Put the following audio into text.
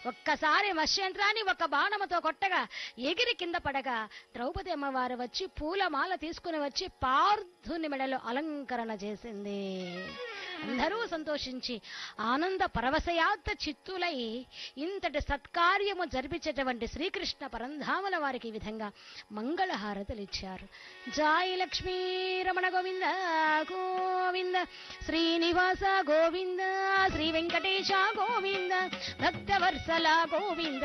ఒక్కసారి మత్స్యంత్రాన్ని ఒక బాణముతో కొట్టగా ఎగిరి కింద పడగా ద్రౌపది అమ్మవారు వచ్చి పూలమాల తీసుకుని వచ్చి పార్థుని మెడలో అలంకరణ చేసింది అందరూ సంతోషించి ఆనంద పరవశయాత్త చిత్తులై ఇంతటి సత్కార్యము జరిపించేటువంటి శ్రీకృష్ణ పరంధాముల వారికి ఈ విధంగా మంగళహారతులు ఇచ్చారు జాయి లక్ష్మీ రమణ గోవింద గోవింద శ్రీనివాస గోవింద శ్రీ వెంకటేశ గోవింద భక్తవత్సల గోవింద